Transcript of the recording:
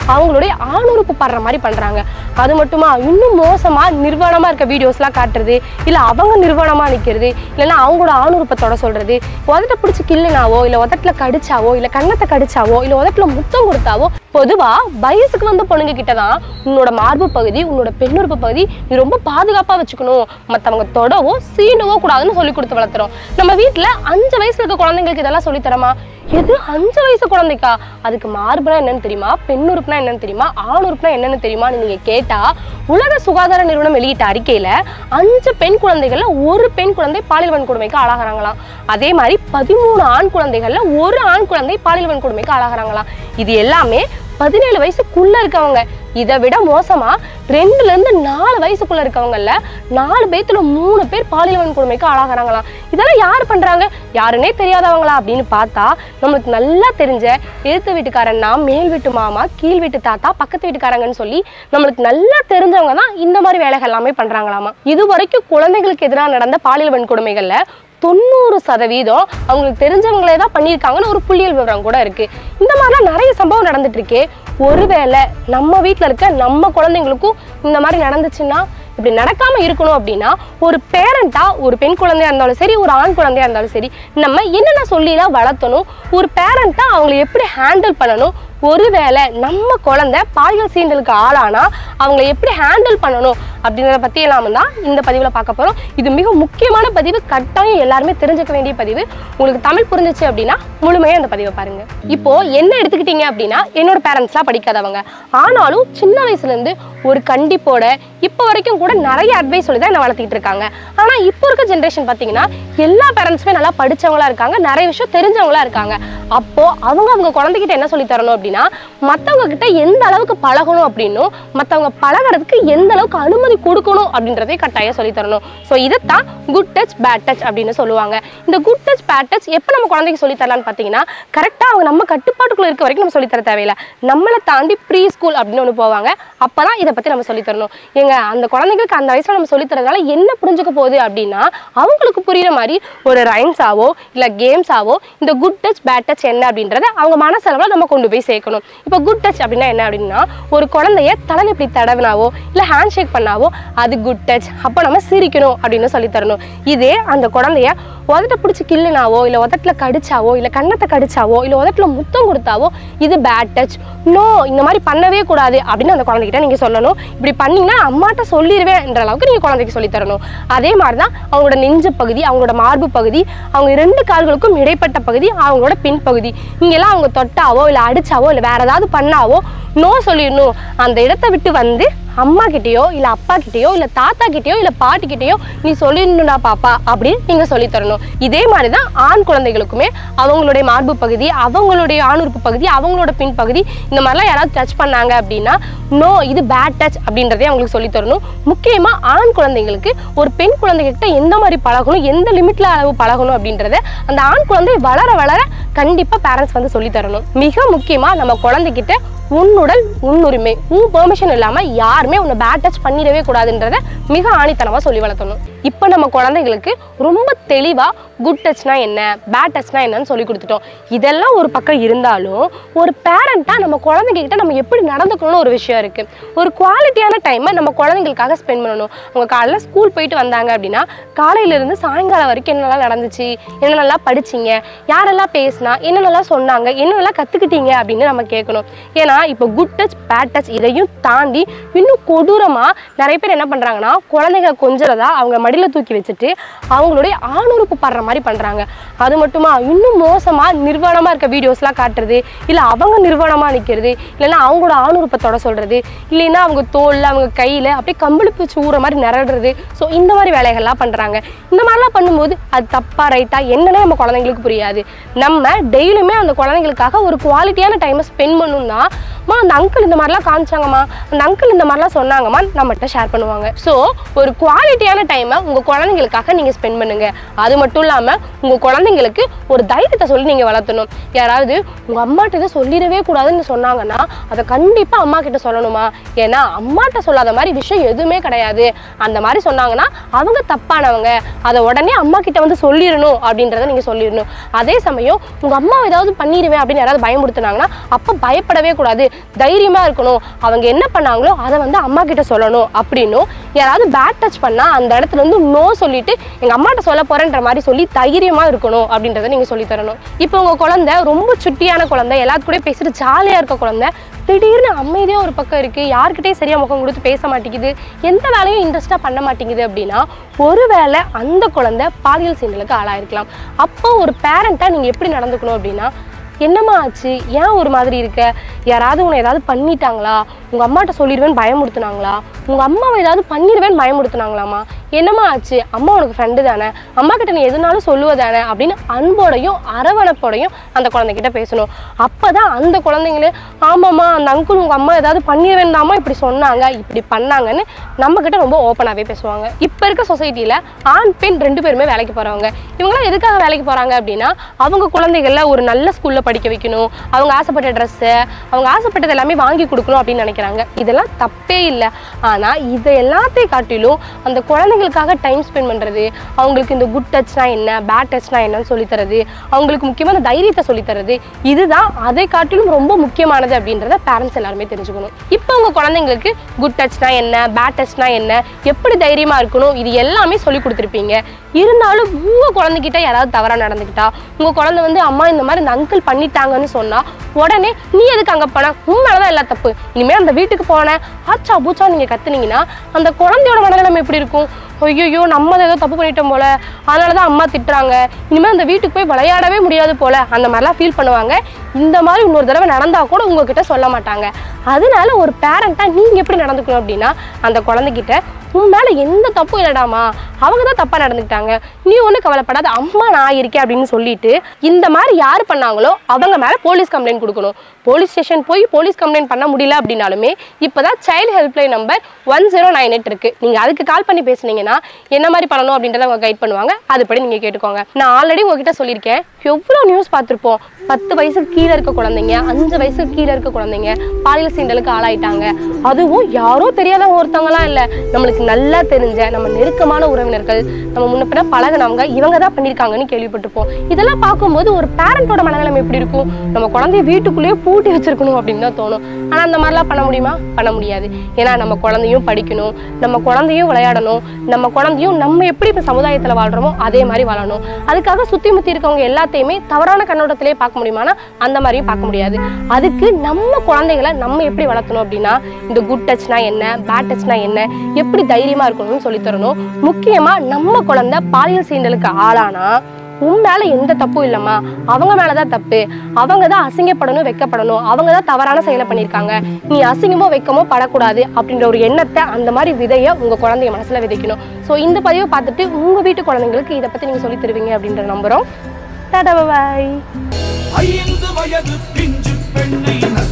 அவங்களுடைய ஆணுறுப்பு படுற மாதிரி பண்றாங்க அது மட்டுமா இன்னும் மோசமா நிர்வாணமா இருக்க வீடியோஸ்லாம் காட்டுறது இல்ல அவங்க நிர்வாணமா நிக்கிறது இல்லைன்னா அவங்களோட ஆணுறுப்பை தொட சொல்றது உதட்ட பிடிச்சி கிள்ளினாவோ இல்ல உதட்டுல கடிச்சாவோ இல்ல கன்னத்தை கடிச்சாவோ இல்ல உதட்டுல முத்தம் கொடுத்தாவோ பொதுவா வயசுக்கு வந்த பொண்ணுங்க கிட்ட தான் உன்னோட மார்பு பகுதி உன்னோட பெண்ணுறுப்பு பகுதி நீ ரொம்ப பாதுகாப்பா வச்சுக்கணும் மத்தவங்க தொடவோ சீண்டவோ கூடாதுன்னு சொல்லி கொடுத்து வளர்த்துறோம் நம்ம வீட்ல அஞ்சு வயசுல இருக்க குழந்தைங்களுக்கு இதெல்லாம் சொல்லி தரமா எது அஞ்சு வயசு குழந்தைக்கா அதுக்கு மார்புனா என்னன்னு தெரியுமா பெண் உறுப்புனா என்னன்னு தெரியுமா ஆண் உறுப்புனா என்னன்னு தெரியுமா நீங்க கேட்டா உலக சுகாதார நிறுவனம் வெளியிட்ட அறிக்கையில அஞ்சு பெண் குழந்தைகள்ல ஒரு பெண் குழந்தை பாலியல் வன்கொடுமைக்கு ஆளாகிறாங்களாம் அதே மாதிரி பதிமூணு ஆண் குழந்தைகள்ல ஒரு ஆண் குழந்தை பாலியல் வன்கொடுமைக்கு ஆளாகிறாங்களாம் இது எல்லாமே பதினேழு வயசுக்குள்ள இருக்கவங்க இதை விட மோசமா ரெண்டுல இருந்து நாலு வயசுக்குள்ள இருக்கவங்கல்ல நாலு பேத்துல மூணு பேர் பாலியல் வன்கொடுமைக்கு ஆளாகிறாங்களாம் இதெல்லாம் யார் பண்றாங்க யாருன்னே தெரியாதவங்களா அப்படின்னு பார்த்தா நம்மளுக்கு நல்லா தெரிஞ்ச எழுத்து வீட்டுக்காரன்னா மேல் வீட்டு மாமா கீழ் வீட்டு தாத்தா பக்கத்து வீட்டுக்காரங்கன்னு சொல்லி நம்மளுக்கு நல்லா தெரிஞ்சவங்க தான் இந்த மாதிரி வேலைகள் எல்லாமே பண்றாங்களாமா இது வரைக்கும் குழந்தைகளுக்கு எதிராக நடந்த பாலியல் வன்கொடுமைகள்ல தொண்ணூறு சதவீதம் அவங்களுக்கு தெரிஞ்சவங்களே தான் பண்ணியிருக்காங்கன்னு ஒரு புள்ளியல் விவரம் கூட இருக்கு இந்த மாதிரிலாம் நிறைய சம்பவம் நடந்துட்டு இருக்கே ஒருவேளை நம்ம வீட்டில் இருக்க நம்ம குழந்தைங்களுக்கும் இந்த மாதிரி நடந்துச்சுன்னா இப்படி நடக்காம இருக்கணும் அப்படின்னா ஒரு பேரண்டா ஒரு பெண் குழந்தையா இருந்தாலும் சரி ஒரு ஆண் குழந்தையா இருந்தாலும் சரி நம்ம என்னென்ன சொல்லிலாம் வளர்த்தணும் ஒரு பேரண்டா அவங்களை எப்படி ஹேண்டில் பண்ணணும் ஒருவேளை நம்ம குழந்தை பாலியல் சீண்டலுக்கு ஆளானா அவங்கள எப்படி ஹேண்டில் பண்ணணும் அப்படின்றத பத்தி எல்லாம் தான் இந்த பதிவுல பார்க்க போறோம் இது மிக முக்கியமான பதிவு கட்டாயம் எல்லாருமே தெரிஞ்சுக்க வேண்டிய பதிவு உங்களுக்கு தமிழ் புரிஞ்சுச்சு அப்படின்னா முழுமையா அந்த பதிவை பாருங்க இப்போ என்ன எடுத்துக்கிட்டீங்க அப்படின்னா என்னோட பேரண்ட்ஸ்லாம் படிக்காதவங்க ஆனாலும் சின்ன வயசுல இருந்து ஒரு கண்டிப்போட இப்போ வரைக்கும் கூட நிறைய அட்வைஸ் சொல்லி தான் என்ன வளர்த்திட்டு இருக்காங்க ஆனா இப்போ இருக்க ஜென்ரேஷன் பாத்தீங்கன்னா எல்லா பேரண்ட்ஸுமே நல்லா படிச்சவங்களா இருக்காங்க நிறைய விஷயம் தெரிஞ்சவங்களா இருக்காங்க அப்போ அவங்க அவங்க குழந்தைகிட்ட என்ன சொல்லி தரணும் அப்படின்னா மத்தவங்க கிட்ட எந்த அளவுக்கு பழகணும் அப்படின்னும் மத்தவங்க பழகுறதுக்கு எந்த அளவுக்கு அனுமதி கொடுக்கணும் அப்படின்றதை கட்டாயம் சொல்லி தரணும் ஸோ இதைத்தான் குட் டச் பேட் டச் அப்படின்னு சொல்லுவாங்க இந்த குட் டச் பேட் டச் எப்போ நம்ம குழந்தைக்கு சொல்லி தரலாம்னு பார்த்தீங்கன்னா கரெக்டாக அவங்க நம்ம கட்டுப்பாட்டுக்குள்ள இருக்க வரைக்கும் நம்ம சொல்லி தர தேவையில்லை நம்மளை தாண்டி ப்ரீ ஸ்கூல் அப்படின்னு ஒன்று போவாங்க அப்பதான் இதை பற்றி நம்ம சொல்லி தரணும் ஏங்க அந்த குழந்தைங்களுக்கு அந்த வயசுல நம்ம சொல்லி தரதுனால என்ன புரிஞ்சுக்க போகுது அப்படின்னா அவங்களுக்கு புரியுற மாதிரி ஒரு ரைம்ஸாவோ இல்லை கேம்ஸாவோ இந்த குட் டச் பேட் டச் என்ன அப்படின்றத அவங்க மனசளவில் நம்ம கொண்டு போய் சேர்க்கணும் இப்போ குட் டச் அப்படின்னா என்ன அப்படின்னா ஒரு குழந்தைய தலையில இப்படி தடவினாவோ இல்லை ஹேண்ட் ஷேக் பண்ணாவோ அது குட் டச் அப்போ நம்ம சிரிக்கணும் அப்படின்னு சொல்லி தரணும் இதே அந்த குழந்தைய உதட்ட பிடிச்சி கிள்ளினாவோ இல்லை உதட்டுல கடிச்சாவோ இல்லை கன்னத்தை கடிச்சாவோ இல்லை உதட்டுல முத்தம் கொடுத்தாவோ இது பேட் டச் நோ இந்த மாதிரி பண்ணவே கூடாது அப்படின்னு அந்த குழந்தைகிட்ட நீங்கள் சொல்லணும் இப்படி பண்ணீங்கன்னா அம்மாட்ட சொல்லிடுவேன்ற அளவுக்கு நீங்கள் குழந்தைக்கு சொல்லி தரணும் அதே மாதிரி தான் அவங்களோட நெஞ்சு பகுதி அவங்களோட மார்பு பகுதி அவங்க ரெண்டு கால்களுக்கும் இடைப்பட்ட பகுதி அவங்களோட பின் பகுதி இங்கெல்லாம் அவங்க தொட்டாவோ இல்லை அடிச்சாவோ இல்லை வேற ஏதாவது பண்ணாவோ நோ சொல்லிடணும் அந்த இடத்த விட்டு வந்து அம்மா கிட்டேயோ இல்லை அப்பா கிட்டேயோ இல்லை தாத்தா கிட்டேயோ இல்லை பாட்டி கிட்டேயோ நீ சொல்லிடணும்டா பாப்பா அப்படின்னு நீங்கள் சொல்லி தரணும் இதே மாதிரி தான் ஆண் குழந்தைகளுக்குமே அவங்களுடைய மார்பு பகுதி அவங்களுடைய ஆணுறுப்பு பகுதி அவங்களோட பின் பகுதி இந்த மாதிரிலாம் யாராவது டச் பண்ணாங்க அப்படின்னா நோ இது பேட் டச் அப்படின்றதே அவங்களுக்கு சொல்லி தரணும் முக்கியமாக ஆண் குழந்தைங்களுக்கு ஒரு பெண் குழந்தைகிட்ட எந்த மாதிரி பழகணும் எந்த லிமிட்ல அளவு பழகணும் அப்படின்றத அந்த ஆண் குழந்தை வளர வளர கண்டிப்பாக பேரண்ட்ஸ் வந்து சொல்லி தரணும் மிக முக்கியமாக நம்ம குழந்தைகிட்ட உன்னுடல் உன்னுரிமை உன் பெர்மிஷன் இல்லாமல் யாருமே உன்னை பேட் டச் பண்ணிடவே கூடாதுன்றத மிக ஆணித்தனமாக சொல்லி வளர்த்தணும் இப்போ நம்ம குழந்தைங்களுக்கு ரொம்ப தெளிவாக குட் டச்னா என்ன பேட் டச்னா என்னன்னு சொல்லி கொடுத்துட்டோம் இதெல்லாம் ஒரு பக்கம் இருந்தாலும் ஒரு பேரண்ட்டாக நம்ம குழந்தைகிட்ட நம்ம எப்படி நடந்துக்கணும்னு ஒரு விஷயம் இருக்குது ஒரு குவாலிட்டியான டைமை நம்ம குழந்தைங்களுக்காக ஸ்பெண்ட் பண்ணணும் அவங்க காலைல ஸ்கூல் போயிட்டு வந்தாங்க அப்படின்னா காலையிலேருந்து சாயங்காலம் வரைக்கும் என்னெல்லாம் நடந்துச்சு என்னென்னலாம் படிச்சீங்க யாரெல்லாம் பேசினா என்னென்னலாம் சொன்னாங்க என்னென்னலாம் கற்றுக்கிட்டீங்க அப்படின்னு நம்ம கேட்கணும் ஏன்னா இப்போ குட் டச் பேட் டச் இதையும் தாண்டி இன்னும் கொடூரமாக நிறைய பேர் என்ன பண்ணுறாங்கன்னா குழந்தைங்க கொஞ்சறதா அவங்க மடியில் தூக்கி வச்சுட்டு அவங்களுடைய ஆணுறுப்பு படுற மாதிரி பண்ணுறாங்க அது மட்டுமா இன்னும் மோசமாக நிர்வாணமாக இருக்க வீடியோஸ்லாம் காட்டுறது இல்லை அவங்க நிர்வாணமாக நிற்கிறது இல்லைன்னா அவங்களோட ஆணுறுப்பை தொட சொல்கிறது இல்லைன்னா அவங்க தோலில் அவங்க கையில் அப்படியே கம்பளி பூச்சி ஊற மாதிரி நிரடுறது ஸோ இந்த மாதிரி வேலைகள்லாம் பண்ணுறாங்க இந்த மாதிரிலாம் பண்ணும்போது அது தப்பா ரைட்டா என்னன்னே நம்ம குழந்தைங்களுக்கு புரியாது நம்ம டெய்லியுமே அந்த குழந்தைங்களுக்காக ஒரு குவாலிட்டியான டைமை ஸ்பெண்ட் பண்ணணும்னா மா அந்த அங்கிள் இந்த மாதிரிலாம் காமிச்சாங்கம்மா அந்த அங்கிள் இந்த மாதிரிலாம் சொன்னாங்கம்மா நம்மகிட்ட ஷேர் பண்ணுவாங்க ஸோ ஒரு குவாலிட்டியான டைமை உங்கள் குழந்தைங்களுக்காக நீங்கள் ஸ்பெண்ட் பண்ணுங்க அது மட்டும் இல்லாமல் உங்கள் குழந்தைங்களுக்கு ஒரு தைரியத்தை சொல்லி நீங்கள் வளர்த்தணும் யாராவது உங்கள் அம்மாட்ட இதை சொல்லிடவே கூடாதுன்னு சொன்னாங்கன்னா அதை கண்டிப்பாக அம்மா கிட்ட சொல்லணுமா ஏன்னா அம்மாட்ட சொல்லாத மாதிரி விஷயம் எதுவுமே கிடையாது அந்த மாதிரி சொன்னாங்கன்னா அவங்க தப்பானவங்க அதை உடனே அம்மா கிட்ட வந்து சொல்லிடணும் அப்படின்றத நீங்கள் சொல்லிடணும் அதே சமயம் உங்கள் அம்மா ஏதாவது பண்ணிடுவேன் அப்படின்னு யாராவது பயமுறுத்துனாங்கன்னா அப்போ பயப்படவே கூடாது தைரியமா இருக்கணும் அவங்க என்ன பண்ணாங்களோ அதை வந்து அம்மா கிட்ட சொல்லணும் அப்படின்னும் யாராவது பேட் டச் பண்ணா அந்த இடத்துல இருந்து நோ சொல்லிட்டு எங்க அம்மாட்ட சொல்ல போறேன்ற மாதிரி சொல்லி தைரியமா இருக்கணும் அப்படின்றத நீங்க சொல்லி தரணும் இப்போ உங்க குழந்தை ரொம்ப சுட்டியான குழந்தை எல்லாத்து கூட பேசிட்டு ஜாலியா இருக்க குழந்தை திடீர்னு அமைதியாக ஒரு பக்கம் இருக்குது யார்கிட்டயும் சரியாக முகம் கொடுத்து பேச மாட்டேங்குது எந்த வேலையும் இன்ட்ரெஸ்ட்டாக பண்ண மாட்டேங்குது அப்படின்னா ஒருவேளை அந்த குழந்தை பாலியல் சீண்டலுக்கு ஆளாயிருக்கலாம் அப்போ ஒரு பேரண்ட்டாக நீங்கள் எப்படி நடந்துக்கணும் அப்படின்னா என்னம்மா ஆச்சு ஏன் ஒரு மாதிரி இருக்க யாராவது உன்னை ஏதாவது பண்ணிட்டாங்களா உங்கள் அம்மாட்ட சொல்லிடுவேன்னு பயமுறுத்துனாங்களா உங்கள் அம்மாவை ஏதாவது பண்ணிடுவேன்னு பயமுறுத்துனாங்களாமா என்னம்மா ஆச்சு அம்மா உனக்கு ஃப்ரெண்டு தானே அம்மா கிட்ட நீ எதுனாலும் சொல்லுவதானே அப்படின்னு அன்போடையும் அரவணைப்போடையும் அந்த குழந்தைகிட்ட பேசணும் அப்போ தான் அந்த குழந்தைங்களே ஆமாம்மா அந்த அங்குள் உங்கள் அம்மா ஏதாவது பண்ணிடுவேன் தாம்மா இப்படி சொன்னாங்க இப்படி பண்ணாங்கன்னு நம்மக்கிட்ட ரொம்ப ஓப்பனாகவே பேசுவாங்க இப்போ இருக்க சொசைட்டியில் ஆண் பெண் ரெண்டு பேருமே வேலைக்கு போகிறவங்க இவங்களாம் எதுக்காக வேலைக்கு போகிறாங்க அப்படின்னா அவங்க குழந்தைகள ஒரு நல்ல ஸ்கூலில் படிக்க வைக்கணும் அவங்க ஆசைப்பட்ட ட்ரெஸ்ஸு அவங்க ஆசைப்பட்டது எல்லாமே வாங்கி கொடுக்கணும் அப்படின்னு நினைக்கிறாங்க இதெல்லாம் தப்பே இல்லை ஆனால் இதை எல்லாத்தையும் காட்டிலும் அந்த குழந்தைகளுக்காக டைம் ஸ்பெண்ட் பண்ணுறது அவங்களுக்கு இந்த குட் டச்னா என்ன பேட் டச்னா என்னன்னு சொல்லித் தரது அவங்களுக்கு முக்கியமாக அந்த தைரியத்தை சொல்லித் தரது இதுதான் அதை காட்டிலும் ரொம்ப முக்கியமானது அப்படின்றத பேரண்ட்ஸ் எல்லாருமே தெரிஞ்சுக்கணும் இப்போ உங்க குழந்தைங்களுக்கு குட் டச்னா என்ன பேட் டச்னா என்ன எப்படி தைரியமா இருக்கணும் இது எல்லாமே சொல்லி கொடுத்துருப்பீங்க இருந்தாலும் உங்க குழந்தைகிட்ட யாராவது தவறா நடந்துக்கிட்டா உங்க குழந்தை வந்து அம்மா இந்த மாதிரி இந்த அங்கிள் பண்ணிட்டாங்கன்னு சொன்னா உடனே நீ எதுக்கு அங்க போன உன் மேலதான் எல்லா தப்பு இனிமே அந்த வீட்டுக்கு போன ஆச்சா பூச்சா நீங்க கத்துனீங்கன்னா அந்த குழந்தையோட மனநிலைமை எப்படி இருக்கும் ஐயோ நம்ம தான் ஏதோ தப்பு பண்ணிட்டோம் போல அதனால தான் அம்மா திட்டுறாங்க இனிமேல் அந்த வீட்டுக்கு போய் விளையாடவே முடியாது போல அந்த மாதிரிலாம் ஃபீல் பண்ணுவாங்க இந்த மாதிரி இன்னொரு தடவை நடந்தா கூட உங்ககிட்ட சொல்ல மாட்டாங்க அதனால ஒரு பேரண்ட்டாக நீங்கள் எப்படி நடந்துக்கணும் அப்படின்னா அந்த குழந்தைகிட்ட உன் மேலே எந்த தப்பும் இல்லடாமா அவங்க தான் தப்பாக நடந்துக்கிட்டாங்க நீ ஒன்றும் கவலைப்படாத அம்மா நான் இருக்கேன் அப்படின்னு சொல்லிட்டு இந்த மாதிரி யார் பண்ணாங்களோ அவங்க மேலே போலீஸ் கம்ப்ளைண்ட் கொடுக்கணும் போலீஸ் ஸ்டேஷன் போய் போலீஸ் கம்ப்ளைண்ட் பண்ண முடியல அப்படின்னாலுமே இப்போ தான் child helpline number one zero nine eight இருக்குது நீங்கள் அதுக்கு கால் பண்ணி பேசுனீங்கன்னா என்ன மாதிரி பண்ணணும் அப்படின்றத அவங்க கைட் பண்ணுவாங்க அதுபடி நீங்கள் கேட்டுக்கோங்க நான் ஆல்ரெடி உங்ககிட்ட சொல்லியிருக்கேன் எவ்வளோ நியூஸ் பார்த்துருப்போம் பத்து வயசுக்கு கீழே இருக்க குழந்தைங்க அஞ்சு வயசுக்கு கீழே இருக்க குழந்தைங்க பாலியல் சீண்டலுக்கு ஆளாயிட்டாங்க அதுவும் யாரோ தெரியாத ஒருத்தவங்களாம் இல்லை நம்மளுக்கு நல்லா தெரிஞ்ச நம்ம நெருக்கமான உறவினர்கள் நம்ம முன்ன பின்ன பழகுனவங்க இவங்க தான் பண்ணியிருக்காங்கன்னு கேள்விப்பட்டிருப்போம் இதெல்லாம் பார்க்கும்போது ஒரு பேரண்டோட மனநிலைமை எப்படி இருக்கும் நம்ம குழந்தைய வீட்டுக்குள்ளேயே பூட்டி வச்சிருக்கணும் அப்படின்னு தான் தோணும் ஆனால் அந்த மாதிரிலாம் பண்ண முடியுமா பண்ண முடியாது ஏன்னா நம்ம குழந்தையும் படிக்கணும் நம்ம குழந்தையும் விளையாடணும் நம்ம குழந்தையும் நம்ம எப்படி இப்போ சமுதாயத்தில் வாழ்கிறோமோ அதே மாதிரி வாழணும் அதுக்காக சுற்றி முற்றி இருக்கவங்க எல்லாத்தையுமே தவறான கண்ணோட்டத்திலே பார்க்க முடியுமானா அந்த மாதிரியும் பார்க்க முடியாது அதுக்கு நம்ம குழந்தைகளை நம்ம எப்படி வளர்த்தணும் அப்படின்னா இந்த குட் டச்னா என்ன பேட் டச்னா என்ன எப்படி தைரியமா இருக்கணும்னு சொல்லித் தரணும் முக்கியமா நம்ம குழந்தை பாலியல் சீண்டலுக்கு ஆளானா உன் மேல எந்த தப்பும் இல்லைம்மா அவங்க மேலதான் தப்பு அவங்க தான் அசிங்கப்படணும் வெக்கப்படணும் அவங்க தான் தவறான செயலை பண்ணியிருக்காங்க நீ அசிங்கமோ வெக்கமோ படக்கூடாது அப்படின்ற ஒரு எண்ணத்தை அந்த மாதிரி விதைய உங்க குழந்தைய மனசுல விதைக்கணும் ஸோ இந்த பதிவை பார்த்துட்டு உங்க வீட்டு குழந்தைங்களுக்கு இதை பத்தி நீங்க சொல்லி தருவீங்க அப்படின்ற நம்புறோம் டாடா பாய் ஐந்து வயது பிஞ்சு பெண்ணை